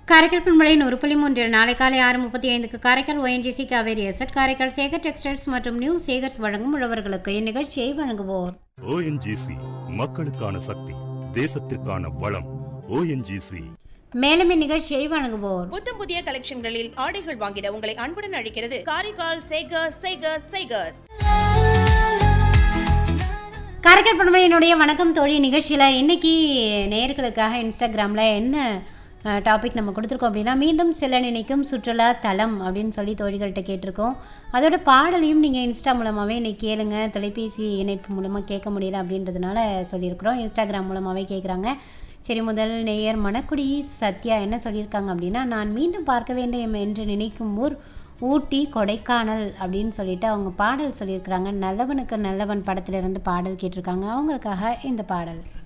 காரைக்கால் பண்பலை நூறு புள்ளி மூன்றில் நாளை காலை ஆறு முப்பத்தி ஐந்துக்கு Karaikal ONGC Cauvery asset Karaikal Sekar textiles மற்றும் நியூ சேகர்ஸ் வழங்கும் உழவர்களுக்கு இந்நிகழ்ச்சியை வழங்குவோர் ஓஎன்ஜிசி மக்களுக்கான சக்தி தேசத்திற்கான வளம் ஓஎன்ஜிசி மேலும் இந்நிகழ்ச்சியை வழங்குவோர் புத்தம் புதிய கலெக்ஷன்களில் ஆடைகள் வாங்கிட உங்களை அன்புடன் அழைக்கிறது காரைக்கால் சேகர்ஸ் சேகர்ஸ் சேகர்ஸ் காரைக்கால் பண்பலையினுடைய வணக்கம் தோழி நிகழ்ச்சியில் இன்னைக்கு நேயர்களுக்காக இன்ஸ்டாகிராமில் என்ன டாபிக் நம்ம கொடுத்துருக்கோம் அப்படின்னா மீண்டும் செல்ல நினைக்கும் சுற்றுலா தலம் அப்படின்னு சொல்லி தோழிகள்கிட்ட கேட்டிருக்கோம் அதோட பாடலையும் நீங்கள் இன்ஸ்டா மூலமாகவே இன்னைக்கு கேளுங்க தொலைபேசி இணைப்பு மூலமாக கேட்க முடியல அப்படின்றதுனால சொல்லியிருக்கிறோம் இன்ஸ்டாகிராம் மூலமாகவே கேட்குறாங்க சரி முதல் நேயர் மணக்குடி சத்யா என்ன சொல்லியிருக்காங்க அப்படின்னா நான் மீண்டும் பார்க்க வேண்டும் என்று நினைக்கும் ஊர் ஊட்டி கொடைக்கானல் அப்படின்னு சொல்லிட்டு அவங்க பாடல் சொல்லியிருக்கிறாங்க நல்லவனுக்கு நல்லவன் படத்திலிருந்து பாடல் கேட்டிருக்காங்க அவங்களுக்காக இந்த பாடல்